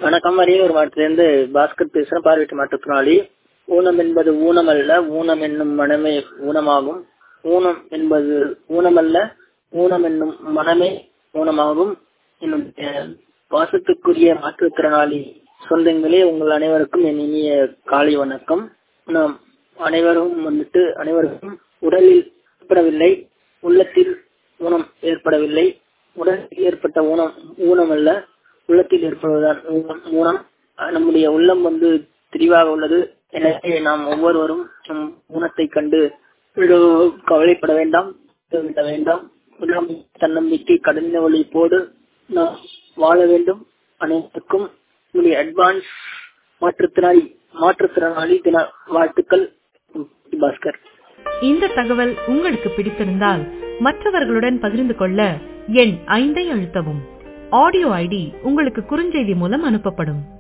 வணக்கம் அரியலூர் மாவட்டத்திலிருந்து பாஸ்கர் பேசுறேன் பார்வையற்ற மாற்றுத்திறனாளி ஊனம் என்பது ஊனமல்ல ஊனம் என்னும் மனமே ஊனமாகும் ஊனம் என்பது ஊனமல்ல ஊனம் என்னும் மனமே ஊனமாகும் என்னுடைய பாசத்துக்குரிய மாற்றுத்திறனாளி சொந்தங்களே உங்கள் அனைவருக்கும் என் இனிய காலை வணக்கம் நாம் அனைவரும் வந்துட்டு அனைவருக்கும் உடலில் ஏற்படவில்லை உள்ளத்தில் ஊனம் ஏற்படவில்லை உடலில் ஏற்பட்ட ஊனம் ஊனம் அல்ல உள்ளத்தில் ஏற்படுவதுதான் ஊனம் ஊனம் நம்முடைய உள்ளம் வந்து தெளிவாக உள்ளது எனவே நாம் ஒவ்வொருவரும் நம் ஊனத்தை கண்டு கவலைப்பட வேண்டாம் விட வேண்டாம் உள்ளம் தன்னம்பிக்கை கடின ஒழிப்போடு நாம் வாழ வேண்டும் அனைவருக்கும் நம்முடைய அட்வான்ஸ் மாற்றுத்திறனாளி மாற்றுத்திறனாளி தின வாழ்த்துக்கள் பாஸ்கர் இந்த தகவல் உங்களுக்கு பிடித்திருந்தால் மற்றவர்களுடன் பகிர்ந்து கொள்ள எண் ஐந்தை அழுத்தவும் ஆடியோ ஐடி உங்களுக்கு குறுஞ்செய்தி மூலம் அனுப்பப்படும்